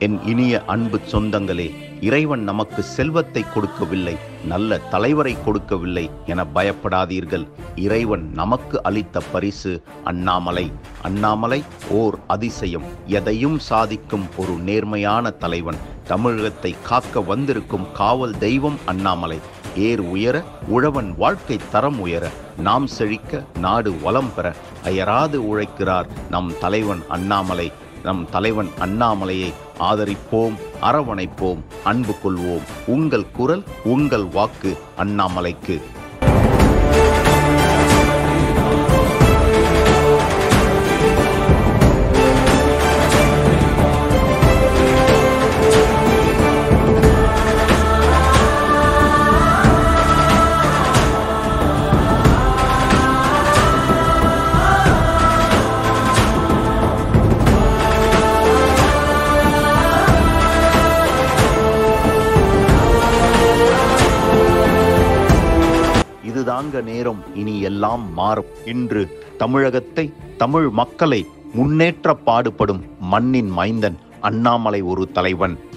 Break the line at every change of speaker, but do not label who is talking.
என் இனிய அன்பு சொந்தங்களே இறைவன் நமக்கு செல்வத்தை கொடுக்கவில்லை நல்ல தலைவரை கொடுக்கவில்லை என பயப்படாதீர்கள் இறைவன் நமக்கு அளித்த பரிசு அண்ணாமலை அண்ணாமலை ஓர் அதிசயம் எதையும் சாதிக்கும் ஒரு நேர்மையான தலைவன் தமிழகத்தை காக்க வந்திருக்கும் காவல் தெய்வம் அண்ணாமலை ஏர் உயர உழவன் வாழ்க்கை தரம் உயர நாம் செழிக்க நாடு வளம் பெற அயராது உழைக்கிறார் நம் தலைவன் அண்ணாமலை நம் தலைவன் அண்ணாமலையை ஆதரிப்போம் அரவணைப்போம் அன்பு கொள்வோம் உங்கள் குரல் உங்கள் வாக்கு அண்ணாமலைக்கு இதுதாங்க நேரம் இனி எல்லாம் மாறும் இன்று தமிழகத்தை தமிழ் மக்களை முன்னேற்ற பாடுபடும் மண்ணின் மைந்தன் அண்ணாமலை ஒரு தலைவன்